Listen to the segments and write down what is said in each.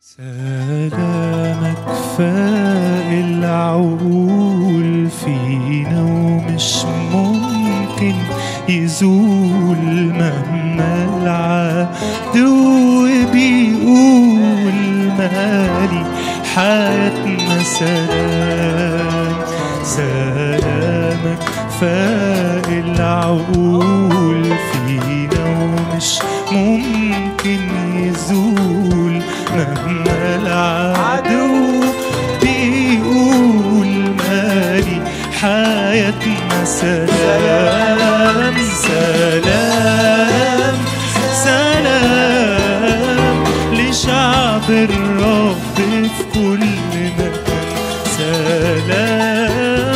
سلامك فاق العقول فينا ومش ممكن يزول مهما العدو بيقول مالي حياتنا سلام سلامك فاق العقول فينا ومش ممكن يزول مهما العدو بيقول مالي حياتنا سلام سلام سلام لشعب الرب في كل مكان سلام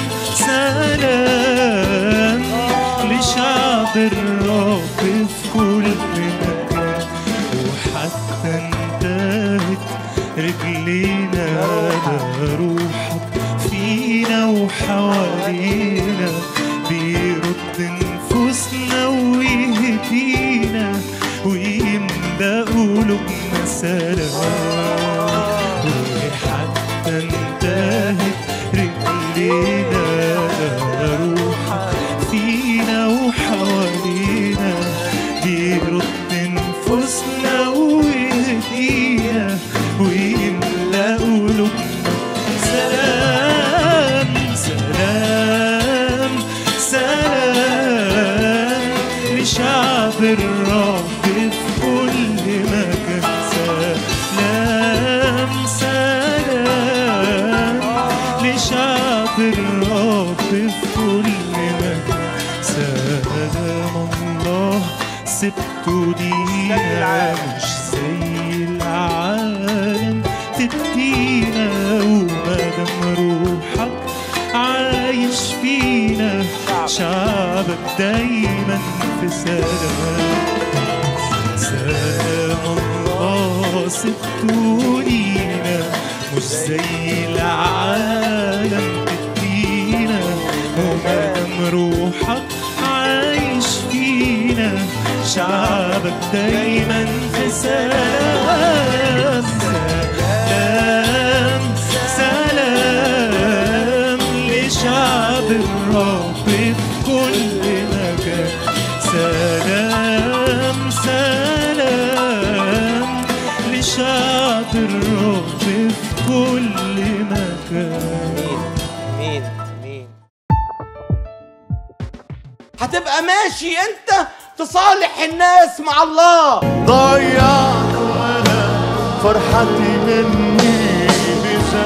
سلام لشعب الرب في كل مكان وحتى انتهت رجلينا ده روحك فينا وحوالينا بيرد نفوسنا ويهدينا ويملأ قلوبنا سلام وحتى انتهت رجلينا ده روحك فينا وحوالينا بيرد نفوسنا ويهدينا ويملأ قلوبنا سلام سلام سلام لشعب الرب في كل مكان سلام سلام لشعب الرب في كل مكان سلام الله سبته لينا مش زي العالم تدينا ومادام روحك عايش فينا شعبك دايما في سلام سلام الله سبته لينا مش زي العالم تدينا ومادام روحك عايش فينا شعبك دايما في سلام سلام سلام لشعب الرب في كل مكان سلام سلام لشعب الرب في كل مكان مين مين هتبقى ماشي انت تصالح الناس مع الله ضيعت ولا فرحتي مني بزمان